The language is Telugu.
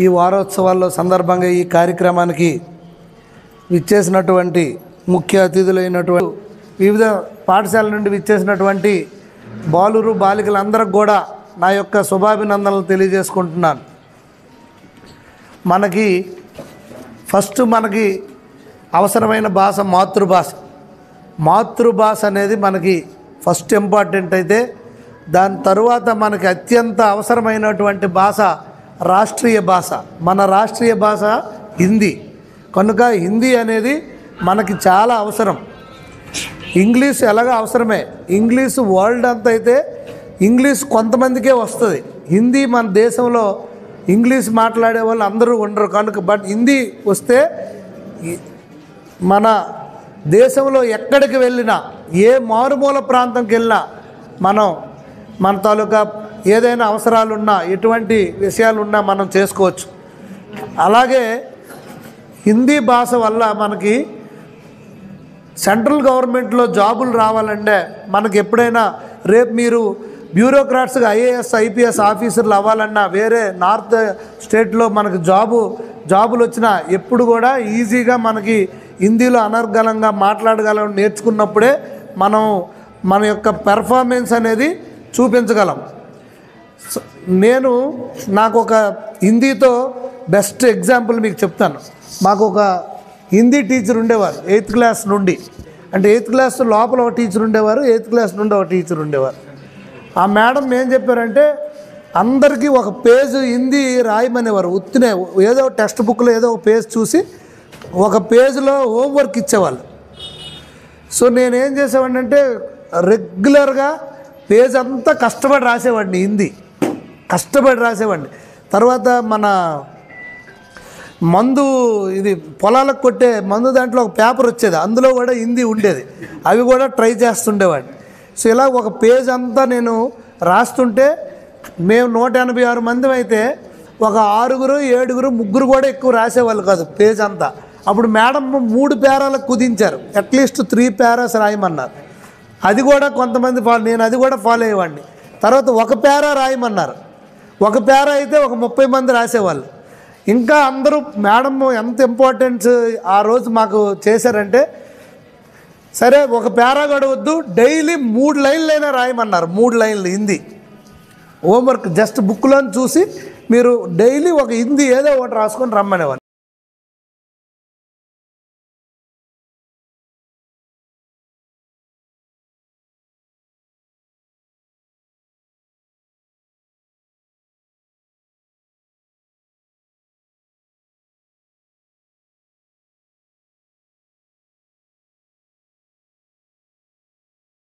ఈ వారోత్సవాల్లో సందర్భంగా ఈ కార్యక్రమానికి విచ్చేసినటువంటి ముఖ్య అతిథులైనటువంటి వివిధ పాఠశాల నుండి విచ్చేసినటువంటి బాలురు బాలికలందరికి కూడా నా యొక్క శుభాభినందనలు తెలియజేసుకుంటున్నాను మనకి ఫస్ట్ మనకి అవసరమైన భాష మాతృభాష మాతృభాష అనేది మనకి ఫస్ట్ ఇంపార్టెంట్ అయితే దాని తరువాత మనకి అత్యంత అవసరమైనటువంటి భాష రాష్ట్రీయ భాష మన రాష్ట్రీయ భాష హిందీ కనుక హిందీ అనేది మనకి చాలా అవసరం ఇంగ్లీష్ ఎలాగో అవసరమే ఇంగ్లీష్ వరల్డ్ అంతా అయితే ఇంగ్లీష్ కొంతమందికే వస్తుంది హిందీ మన దేశంలో ఇంగ్లీష్ మాట్లాడే వాళ్ళు అందరూ ఉండరు కనుక బట్ హిందీ వస్తే ఈ- మన దేశంలో ఎక్కడికి వెళ్ళినా ఏ మారుమూల ప్రాంతంకి వెళ్ళినా మనం మన తాలూకా ఏదైనా అవసరాలున్నా ఎటువంటి విషయాలున్నా మనం చేసుకోవచ్చు అలాగే హిందీ భాష వల్ల మనకి సెంట్రల్ గవర్నమెంట్లో జాబులు రావాలంటే మనకి ఎప్పుడైనా రేపు మీరు బ్యూరోక్రాట్స్గా ఐఏఎస్ ఐపీఎస్ ఆఫీసర్లు అవ్వాలన్నా వేరే నార్త్ స్టేట్లో మనకు జాబు జాబులు వచ్చినా ఎప్పుడు కూడా ఈజీగా మనకి హిందీలో అనర్గళంగా మాట్లాడగలం నేర్చుకున్నప్పుడే మనం మన యొక్క పెర్ఫార్మెన్స్ అనేది చూపించగలం స- నేను నాకు ఒక హిందీతో బెస్ట్ ఎగ్జాంపుల్ మీకు చెప్తాను మాకు ఒక హిందీ టీచర్ ఉండేవారు ఎయిత్ క్లాస్ నుండి అంటే ఎయిత్ క్లాస్ లోపల ఒక టీచర్ ఉండేవారు ఎయిత్ క్లాస్ నుండి ఒక టీచర్ ఉండేవారు ఆ మేడం ఏం చెప్పారంటే అందరికీ ఒక పేజ్ హిందీ రాయమనేవారు ఉత్తినే ఏదో టెక్స్ట్ బుక్లో ఏదో ఒక పేజ్ చూసి ఒక పేజ్లో హోంవర్క్ ఇచ్చేవాళ్ళు సో నేనేం చేసేవాడిని అంటే రెగ్యులర్గా పేజ్ అంతా కష్టపడి రాసేవాడిని హిందీ కష్టపడి రాసేవాడిని తర్వాత మన మందు ఇది పొలాలకు కొట్టే మందు దాంట్లో ఒక పేపర్ వచ్చేది అందులో కూడా హిందీ ఉండేది అవి కూడా ట్రై చేస్తుండేవాడిని సో ఇలా ఒక పేజ్ అంతా నేను రాస్తుంటే మేము నూట ఎనభై ఆరు మంది అయితే ఒక ఆరుగురు ఏడుగురు ముగ్గురు కూడా ఎక్కువ రాసేవాళ్ళు కాదు పేజ్ అంతా అప్పుడు మేడం మూడు పేరాలకు కుదించారు అట్లీస్ట్ త్రీ పేరాస్ రాయమన్నారు అది కూడా కొంతమంది ఫాలో నేను అది కూడా ఫాలో అయ్యేవాడిని తర్వాత ఒక పేరా రాయమన్నారు ఒక పేరా అయితే ఒక ముప్పై మంది రాసేవాళ్ళు ఇంకా అందరూ మేడం ఎంత ఇంపార్టెన్స్ ఆ రోజు మాకు చేశారంటే సరే ఒక పేరా గడవద్దు డైలీ మూడు లైన్లైనా రాయమన్నారు మూడు లైన్లు హిందీ హోంవర్క్ జస్ట్ బుక్లో చూసి మీరు డైలీ ఒక హిందీ ఏదో ఒకటి రాసుకొని రమ్మనేవాళ్ళు